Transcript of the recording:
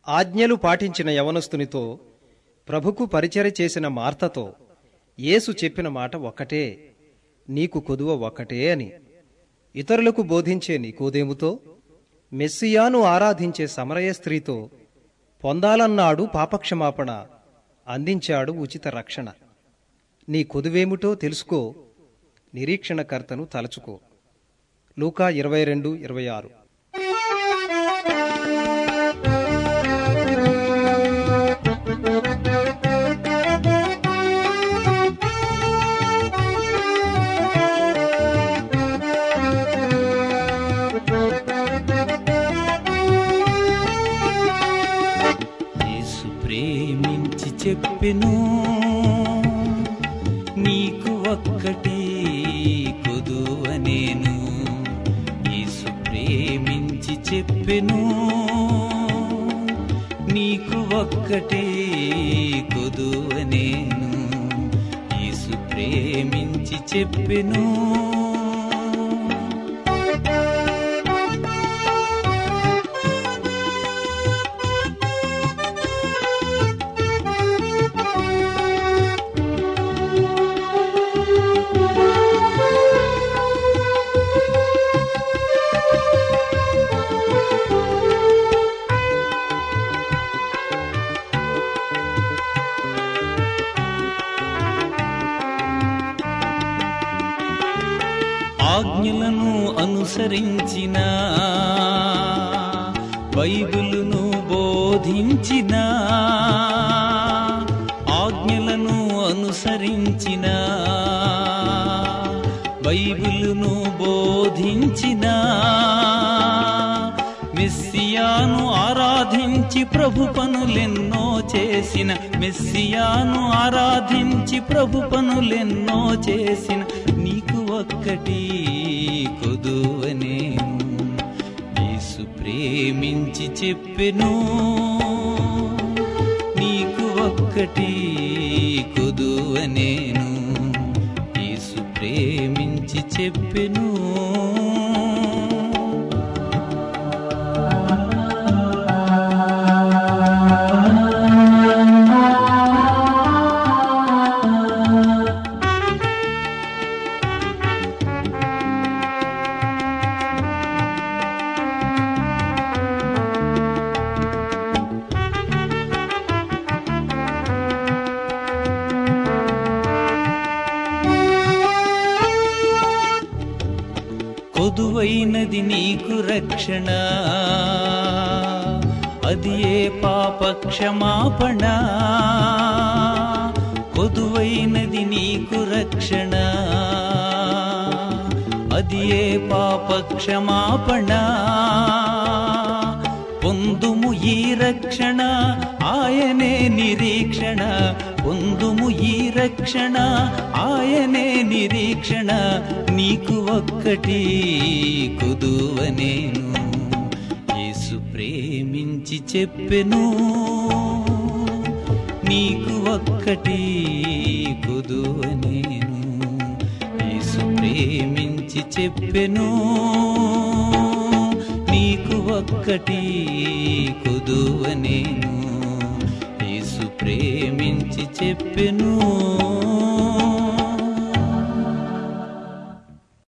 ఆజ్ఞలు పాటించిన యవనస్తునితో ప్రభుకు పరిచర్య చేసిన మార్తతో యేసు చెప్పిన మాట ఒక్కటే నీకు కొదువ ఒక్కటే అని ఇతరులకు బోధించే నికోదేముతో మెస్సియాను ఆరాధించే సమరయ స్త్రీతో పొందాలన్నాడు పాపక్షమాపణ అందించాడు ఉచిత రక్షణ నీ కొదువేమిటో తెలుసుకో నిరీక్షణకర్తను తలచుకో లూకా ఇరవై రెండు ఇరవై ఆరు యేసు ప్రేమించి చెప్పెను నీకు ఒక్కటి కొదువ నేను యేసు ప్రేమించి చెప్పెను నీకు ఒక్కటి కొదువ నేను యేసు ప్రేమించి చెప్పెను ఆజ్ఞలను అనుసరించిన బైబిలును బోధించిన ఆజ్ఞలను అనుసరించిన బైబిలును బోధించిన మెస్సియాను ఆరాధించి ప్రభు పనులెన్నో చేసిన మెస్సియాను ఆరాధించి ప్రభు పనులెన్నో చేసిన నీకు ఒక్కటి కొదువనేను యేసు ప్రేమించి చెప్పెను నీకు ఒక్కటి కొదువనేను యేసు ప్రేమించి చెప్పెను కొదువైనది నీకు రక్షణ అది ఏ పాప క్షమాపణ కొదువైనది నీకు రక్షణ అది ఏ పాప క్షమాపణ పొందుము ఈ రక్షణ ఆయనే నిరీక్షణ పొందుము ఈ రక్షణ ఆయనే నిరీక్షణ నీకు ఒక్కటి కుదువ నేను యేసు ప్రేమించి చెప్పెను నీకు ఒక్కటి కుదువ నేను యేసు ప్రేమించి చెప్పెను నీకు ఒక్కటి కుదువ నేను యేసు ప్రేమించి చెప్పెను